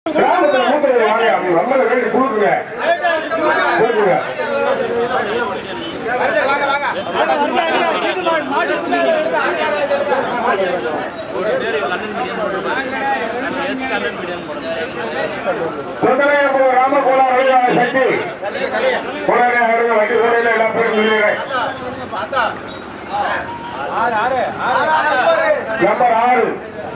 கிராமத்துல மூத்தவங்க வாங்க அப்படி நம்மள வேண்டி கொடுக்குங்க கொடுக்குங்க சொந்தனையப்போ ராமகோலா வழியாக சக்தி உடனே அவருங்க வண்டி துறையில எல்லா பேரும் சொல்லிடுறேன் நம்பர் ஆறு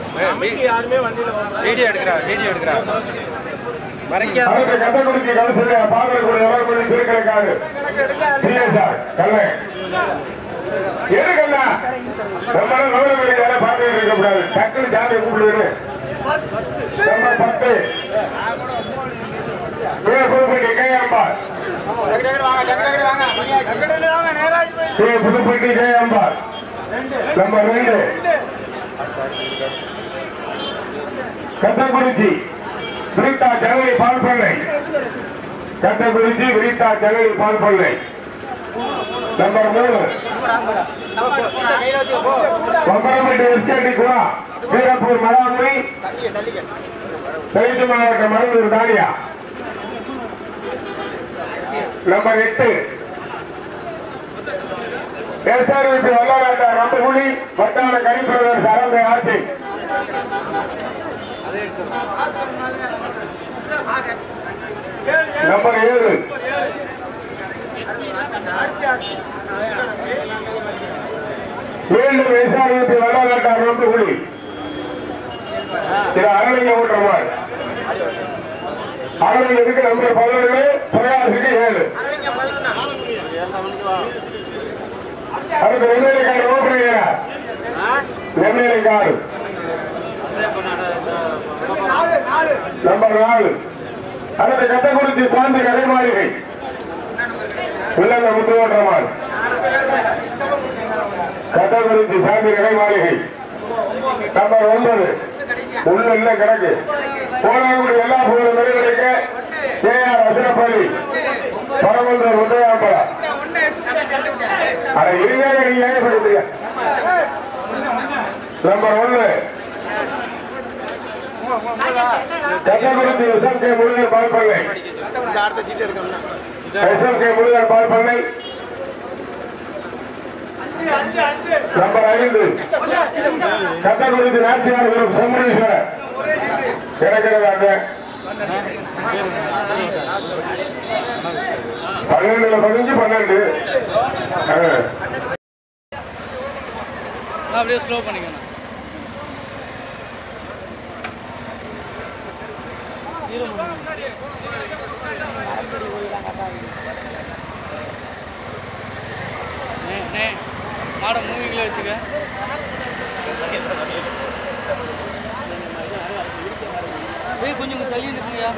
வீடியோ எடுக்கிறா வீடியோ எடுக்கிறா மறைக்காத அவருக்கு கட்டக்குடிக்கு கலசில பாகலக்குடி எவரக்குடி திருக்கடைக்காடு பிஎஸ்ஆர் கல்லை எதுக்கண்ணா நம்மளால நவரக்குடி வேலை பார்த்துட்டு இருக்க கூடாது டக்குனு ஜாதியை கூப்பிடுது நம்பர் பத்து கே புதுப்பட்டி கேஎம்பார் கே புதுப்பட்டி கேஎம்பார் நம்பர் ரெண்டு கத்தக்குறிச்சி விரித்தா ஜனவரி பால் பண்ணை கத்தக்குறிச்சி விரித்தா ஜனவரி பால் பண்ணை நம்பர் மூணு கொம்பரம்பட்டி எஸ்கேடி குவா வீரப்பூர் மலாமுரி தெலுங்கு மாவட்டம் மருந்தூர் தானியா நம்பர் எட்டு எஸ்ஆர்விபி வல்லநாட்ட ரம்பகுழி வட்டார கரிபிரதர் சரந்த ஆசை நம்பர் ஏழு மீண்டும் எஸ்ஆர்விபி வல்லநாட்ட ரம்பகுழி இது அரளிங்க ஊற்றமாள் அரளிங்க நம்பர் பதினொன்று பிரகாசுக்கு ஏழு அதுக்கு Nellai car opening Nellai car number நாலு அடுத்து கட்டக்குறிச்சி சாந்தி கடைமாளிகை உள்ளங்க முத்துவோட்டமாள் கட்டக்குறிச்சி சாந்தி கடைமாளிகை நம்பர் ஒன்பது உள்ள இல்ல கிடக்கு போனாங்குடி எல்லா புகழும் வெளிவரைக்க கே ஆர் அசனப்பள்ளி பரமந்தர் உதயாம்பலம் அட இருங்க நீங்க ஏன் படிக்கிறீங்க நம்பர் ஒன்னு கள்ளக்குறிச்சி எஸ்எம் கே முருகன் பால் பண்ணை அடுத்த சீட் எடுக்கணும்னா எஸ்எம் கே முருகன் பால் பண்ணை நம்பர் ஐந்து கள்ளக்குறிச்சி நாச்சியார் குரூப் சம்பரீஸ்வரர் கிடக்கிறதாங்க பன்னெண்டுல பதினஞ்சு பன்னெண்டு ஆ. அப்படியே ஸ்லோ பண்ணிக்கணும் மாட மூவிங்களே வச்சுக்க ஏய் கொஞ்சம் தள்ளி நிற்குங்கய்யா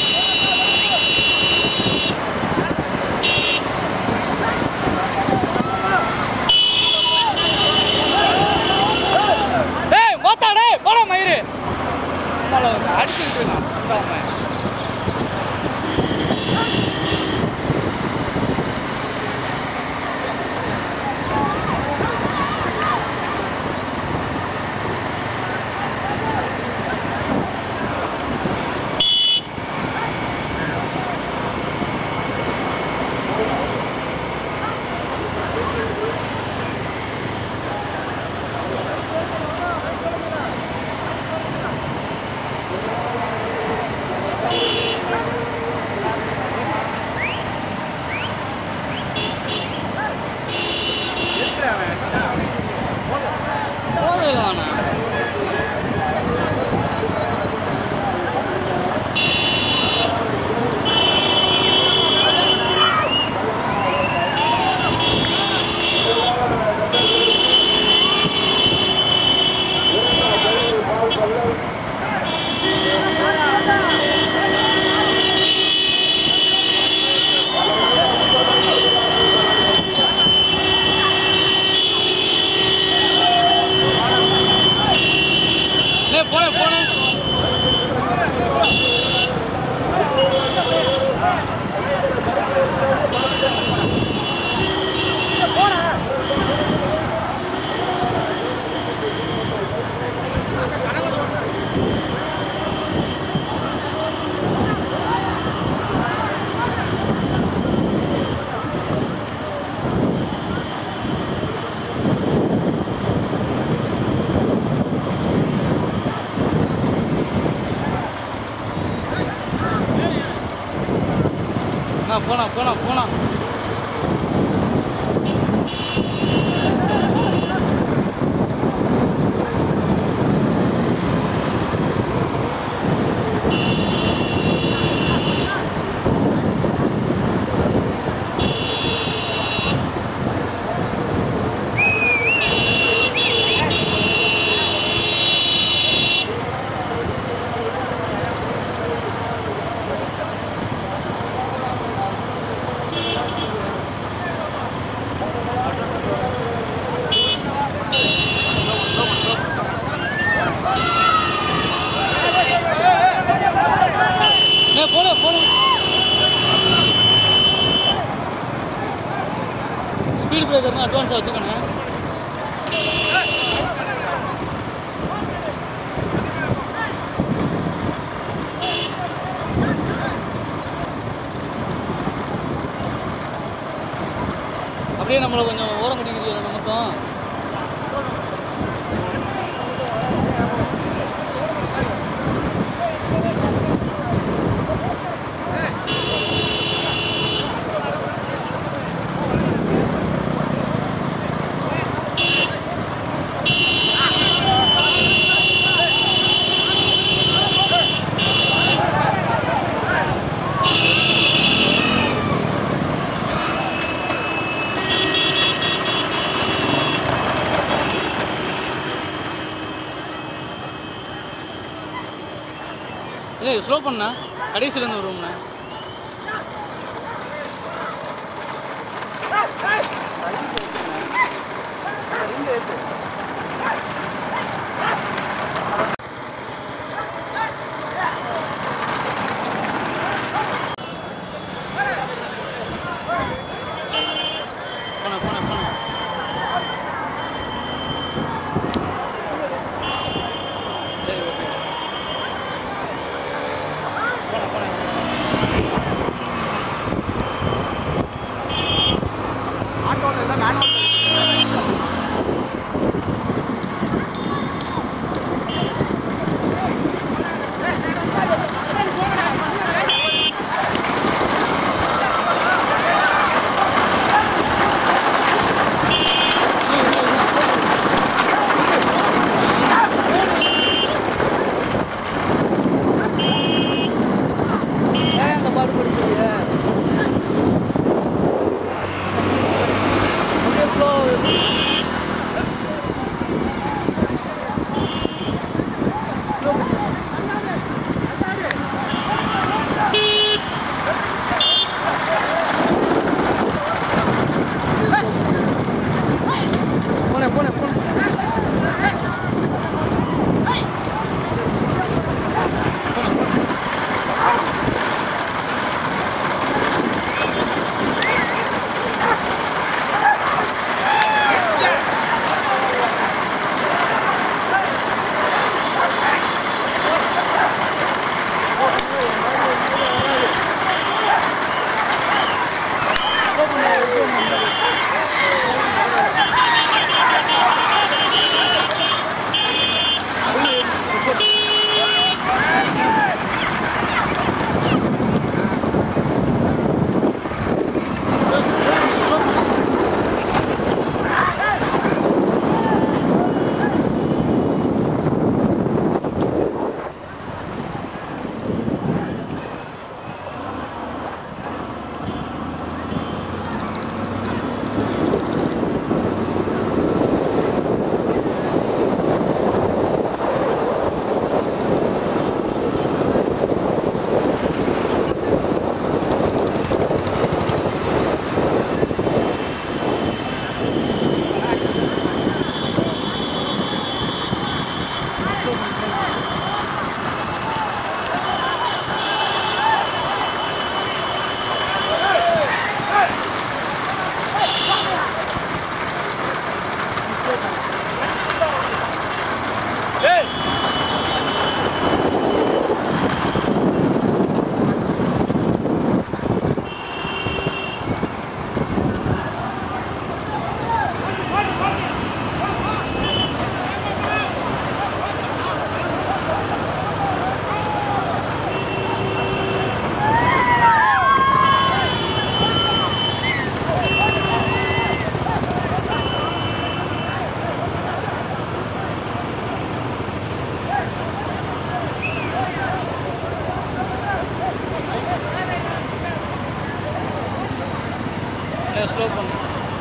Thank போனா போனா போனா போனா நே போல போல ஸ்பீடு பிரேக்கர் அட்வான்ஸ் வச்சுக்கணும் அப்படியே நம்மளை கொஞ்சம் ஓரம் கட்டிக்கிட்டு ரெண்டு மொத்தம் இல்லை ஸ்லோ பண்ணா கடைசியிலேருந்து வருவோம்ண்ணா போன போன போன சரி ஓகே போன போன ஆட்டோவில் இருந்தால் மேனுவல் ஸ்லோ பண்ணு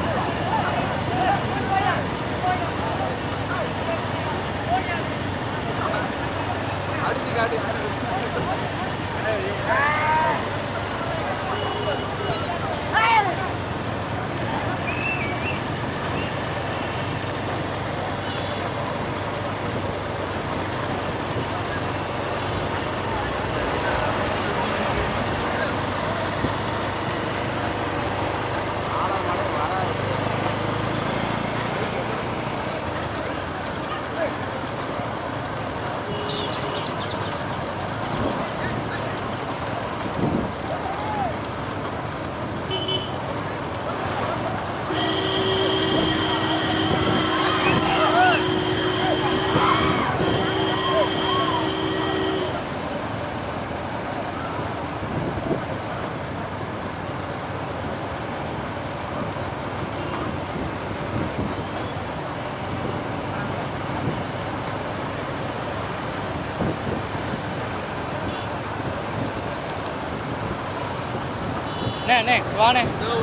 அண்ணே அண்ணே வாண்ணே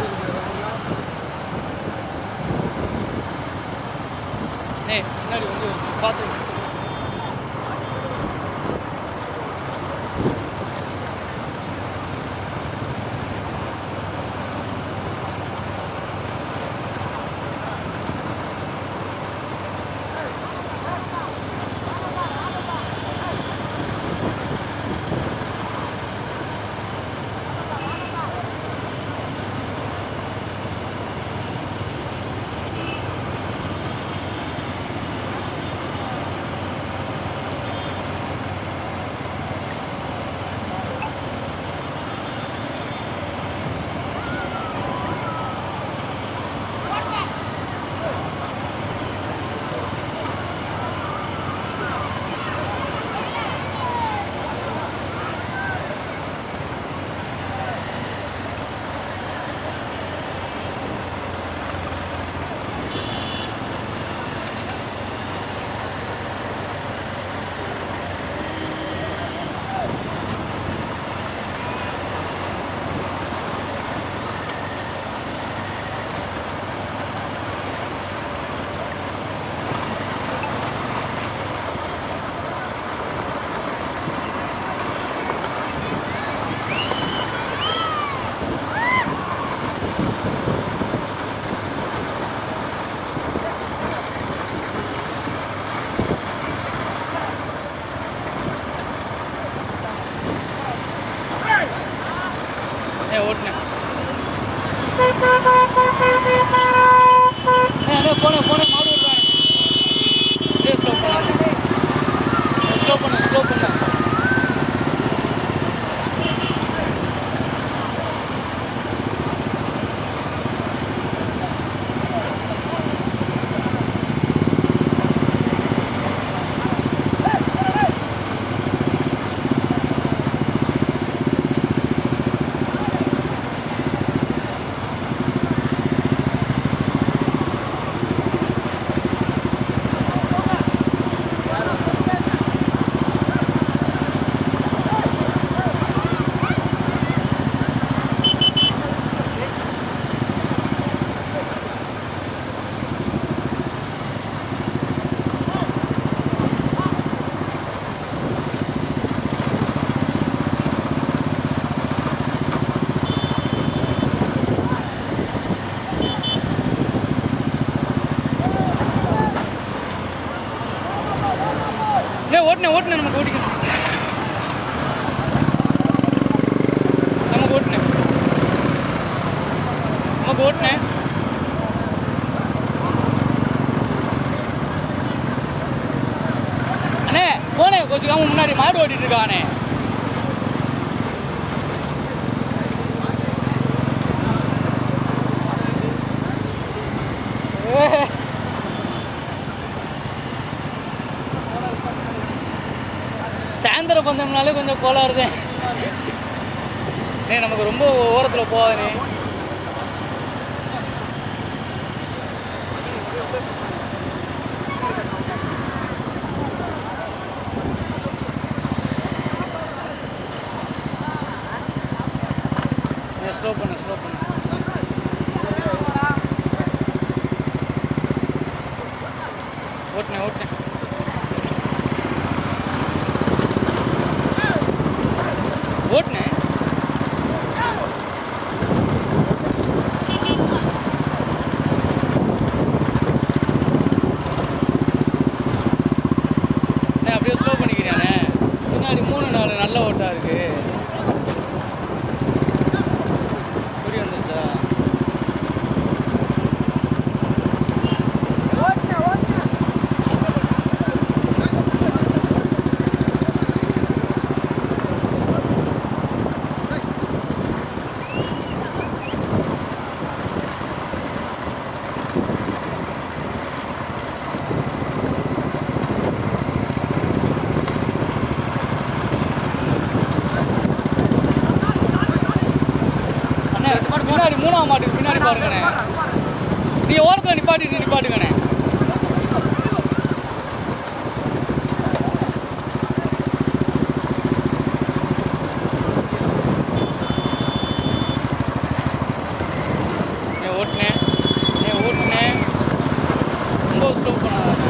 அண்ணே முன்னாடி வந்து பார்த்து ஏ ஓட்டுனேன் அண்ணே அண்ணே போனேன் போனேன் மாடு ஓட்டுறானே ஏ ஸ்லோ பண்ண ஸ்லோ பண்ண ஸ்லோ பண்ண அண்ணே ஓட்டுனேன் ஓட்டுனேன் நமக்கு ஓடிக்கணும் நமக்கு ஓட்டுனேன் நமக்கு ஓட்டுனேன் அண்ணே போனே கொஞ்சம் காம முன்னாடி மாடு ஓட்டிட்டு இருக்கானே சாயந்தர பந்தம்னாலே கொஞ்சம் கோளாறுதே நே நமக்கு ரொம்ப ஓரத்தில் போகாதே ஸ்லோ பண்ணு ஸ்லோ பண்ணு ஓட்டுனேன் ஓட்டுனேன் ஓட்டுனேன் அண்ணே, அப்படியே ஸ்லோ பண்ணிக்கிறேண்ணே பின்னாடி மூணு நாலு நல்ல ஓட்டா இருக்கு புரிய வந்துச்சா அண்ணே பின்னாடி மூணாவது மாட்டுக்கு பின்னாடி பாருங்கண்ணே நீ ஓரத்தில் நிப்பாட்டிட்டு நிப்பாட்டுங்கண்ணே நீ ஓட்டுனேன் நீ ஓட்டுனேன் ரொம்ப ஸ்லோ பண்ணாதாண்ணே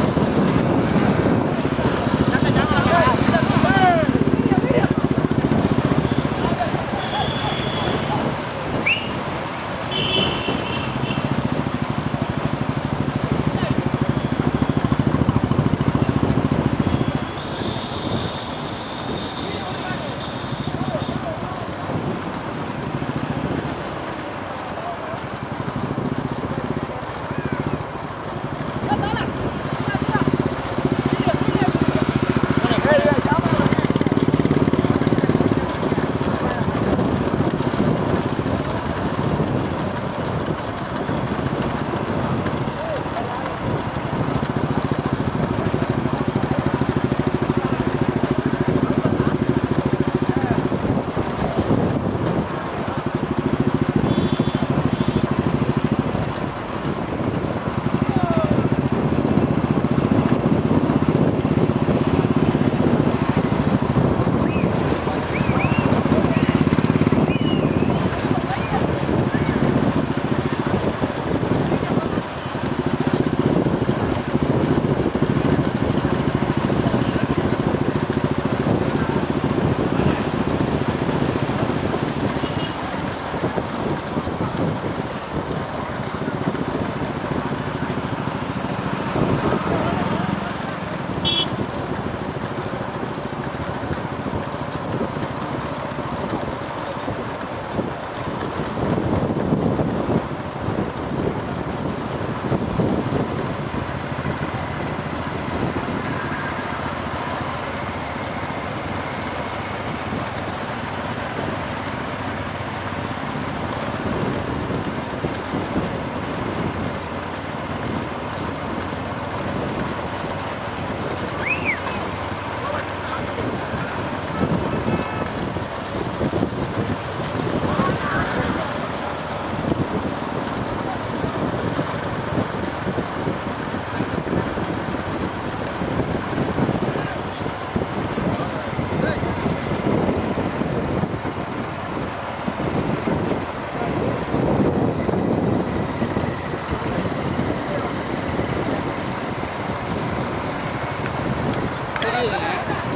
தெரியுதுண்ணே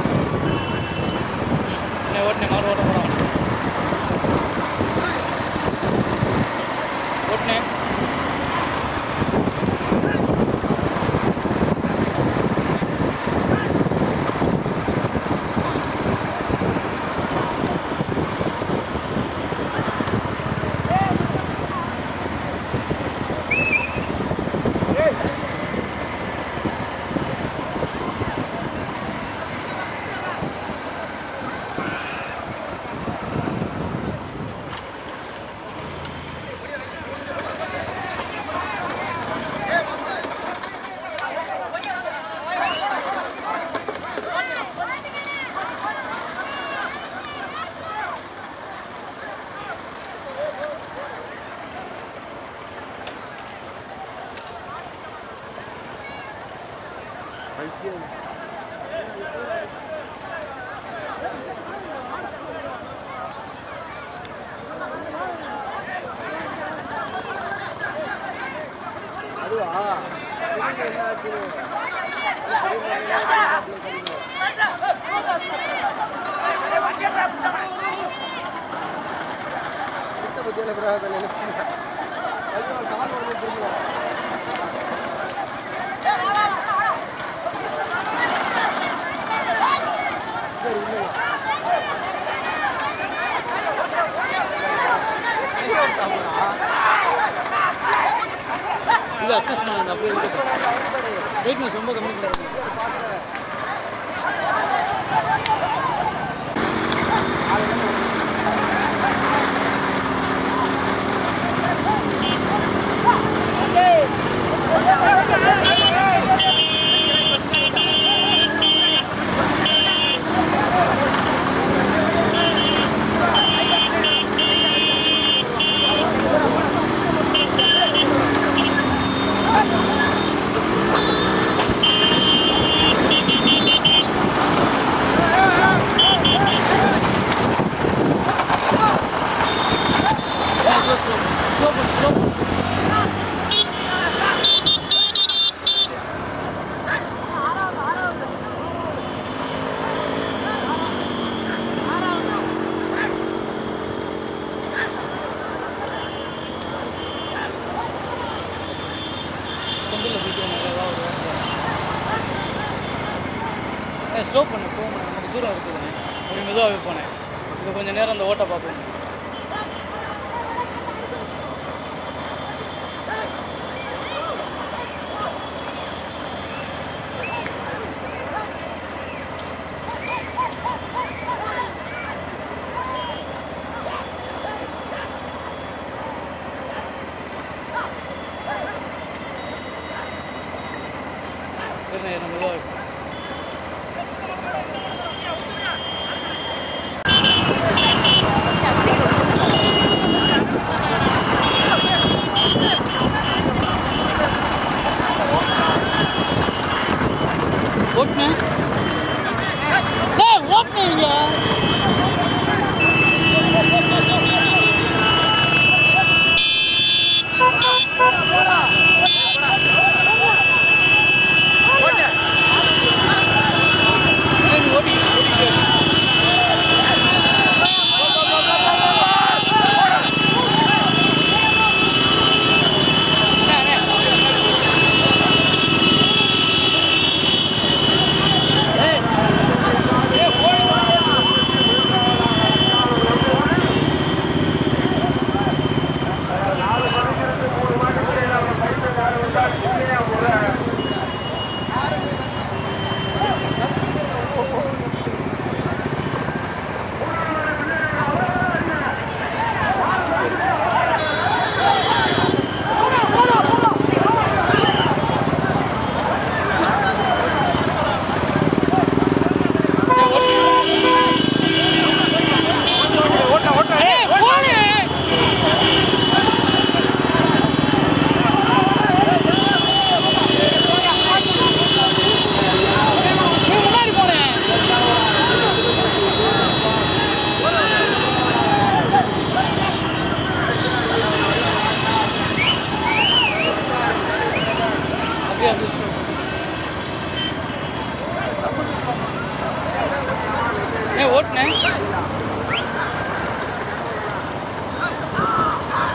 என்ன ஓட்டுனேன் மாறு ஓட்ட போகிறோம் ஓட்டுனேன் அதுவா என்ன ஆச்சு இது அட்ஜஸ்ட் பண்ணணும் அப்படியே வெயிட்னஸ் ரொம்ப கம்மி பண்ணுறது ஸ்லோ பண்ணு ஸ்லோ பண்ணு செந்தில் போயிட்டு நல்லா ஏ ஸ்லோ பண்ணு போகணும் நமக்கு தூரம் இருக்குதுண்ணே ஒரு மெதுவாகவே போனேன் இது கொஞ்சம் நேரம் அந்த ஓட்டை பார்ப்போம் இருண்ணே நம்ம மெதுவாக ஓட்டுனேன் ஏய் ஓட்டுனீங்க ஓட்டி ஓட்டிக்கிட்டே இரு. அண்ணே, அண்ணே. ஏய், போடு. நீ முன்னாடி போனேன் அப்படியே அப்படியே slow. ஏய் ஓட்டுனேன்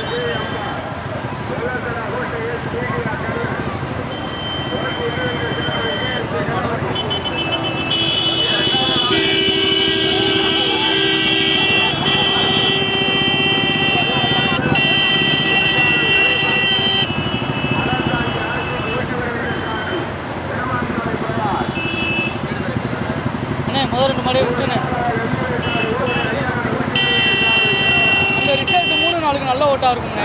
அண்ணே முதல் ரெண்டு மாடியே விட்டுண்ணே அந்த ரிசல்ட் மூணு நாளுக்கு நல்ல ஓட்டா இருக்கும்ண்ணே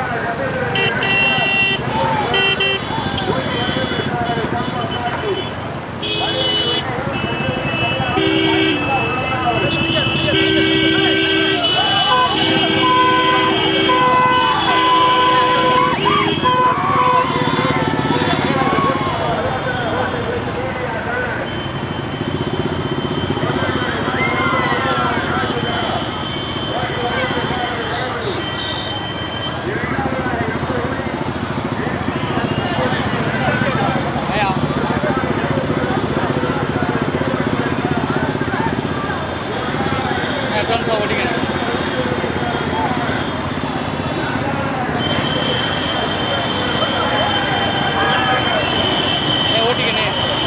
ஐயா அட்வான்ஸாக ஓட்டிக்கண்ணே ஏ ஓட்டிக்கண்ணே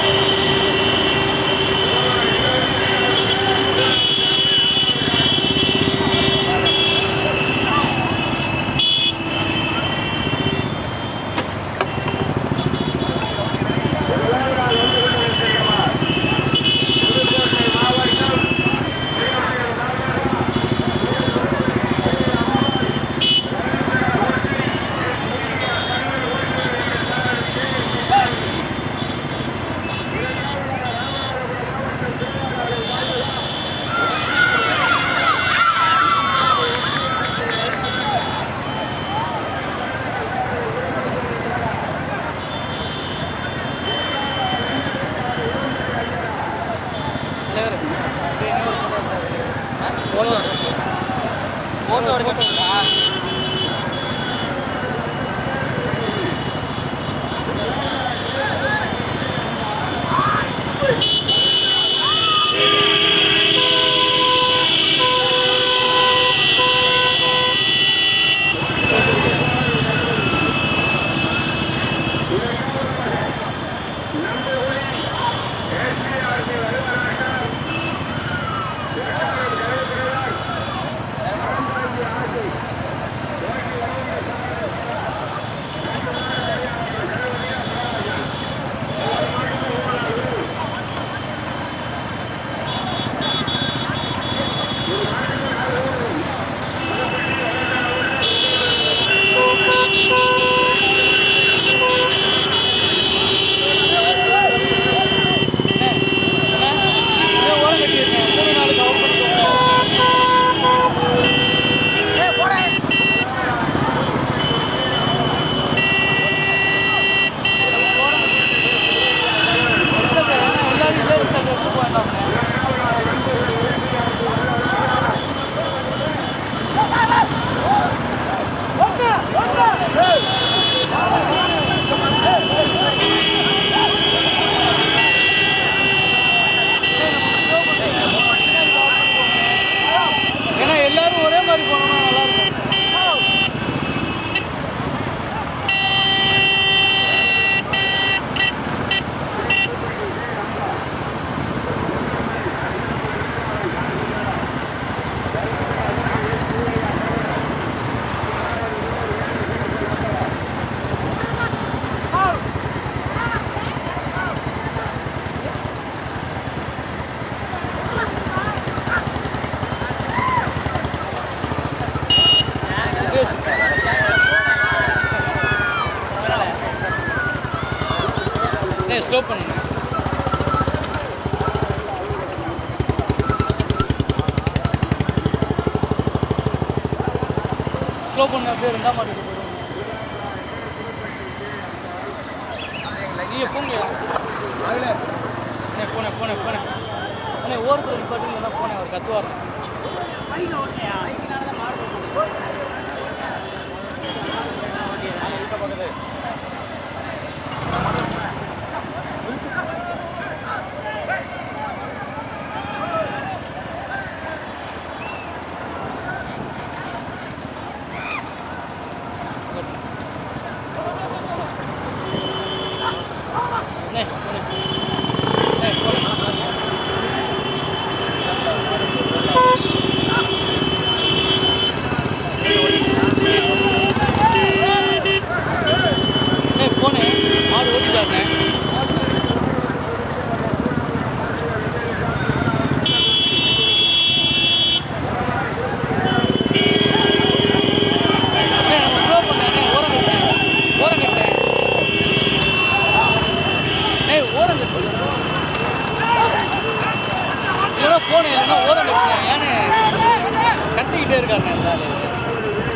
தலைவர் எவ்வளோ ஃபோட்டோ எடுக்க ஓரம் கட்டியிருக்கேன் மூணு நாள் கவர் பண்ணிக்கோங்க எல்லாரும் இதே ரிசல்ட் எடுத்து போயிடலாம்ண்ணே ஏன்னா எல்லாரும் ஒரே மாதிரி போனோம்னா நல்லா இருக்கும் ஸ்லோ பண்ணுங்க ஸ்லோ பண்ண அப்படியே ரெண்டாம் மாட்டுக்கு போடுவோம் நீ போங்க அண்ணே போனேன் போனேன் போனேன் அண்ணே ஓரத்தில் நிப்பாட்டுங்க தான் போனேன் அவர் கத்துவார்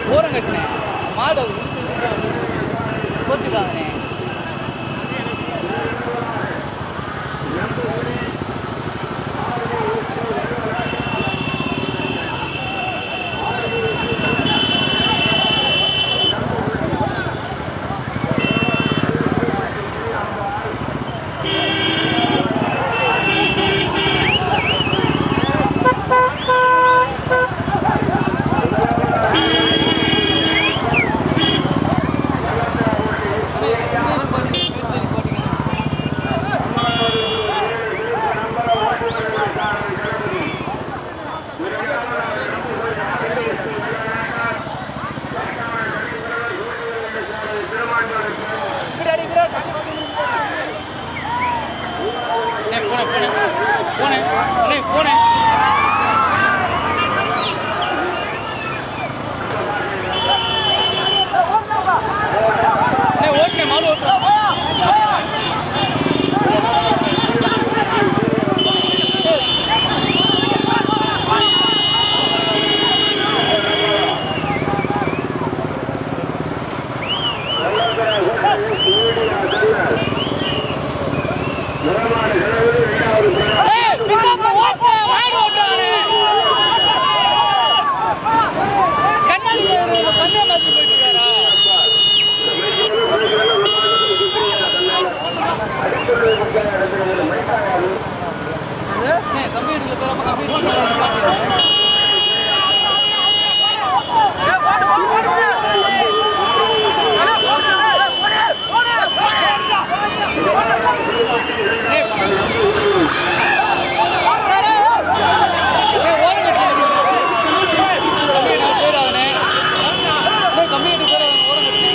ஓரம் கட்டினேன் மாடு அது கோச்சுக்காதனே போனேன் போனேன் போனேன் அண்ணே போனேன் அண்ணே ஓட்டுனேன் மாடு ஓட்டுறேன் ஏய், பிக்கப் ஓட்டு, வாங்கி ஓட்டுறானே. கண்ணாடி ஒரு பந்தயம் பார்த்து போயிட்டு இருக்காரா? அது? ஏய், கம்பி எடுக்கல, போறாம கம்பி எடுக்கல. ஏய், ஓரம் கட்டு, கம்பி எடுக்க போயிடாதனே. ஏய், கம்பி எடுக்க போயிடாதனே, ஓரம் கட்டு.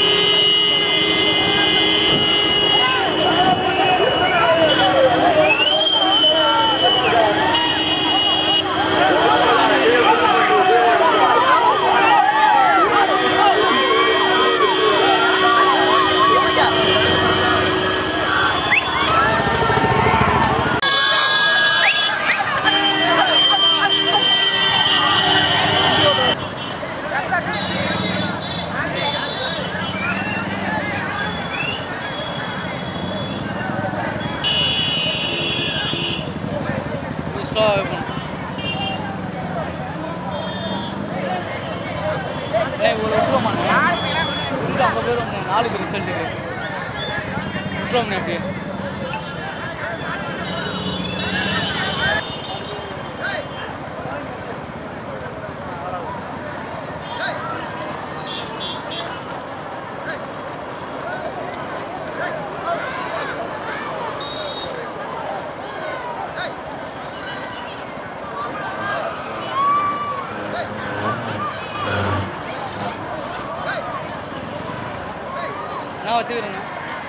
கொஞ்சம் ஸ்லோவாக வைப்போம் ஏய் ஒரு விட்டுருவோம்ண்ணே விட்டு ஐம்பது பேர் வந்தேன் நாளைக்கு ரிசல்ட்டுக்கு விட்டுருவோம்ண்ணே அப்படியே நான் வச்சுக்கிறேங்க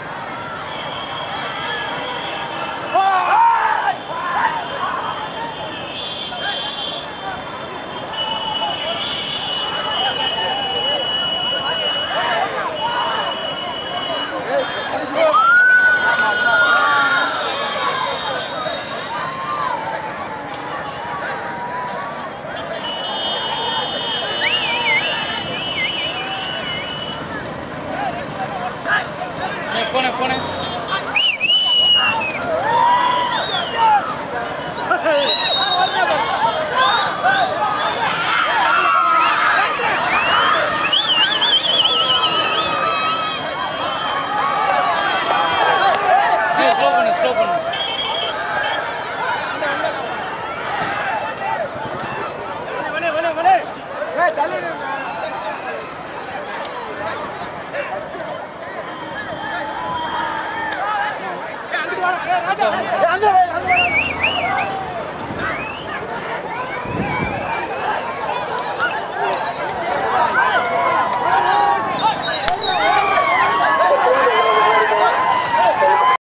ஏய், போனேன் போனேன் ஏய், ஸ்லோ பண்ணு ஸ்லோ பண்ணு அந்த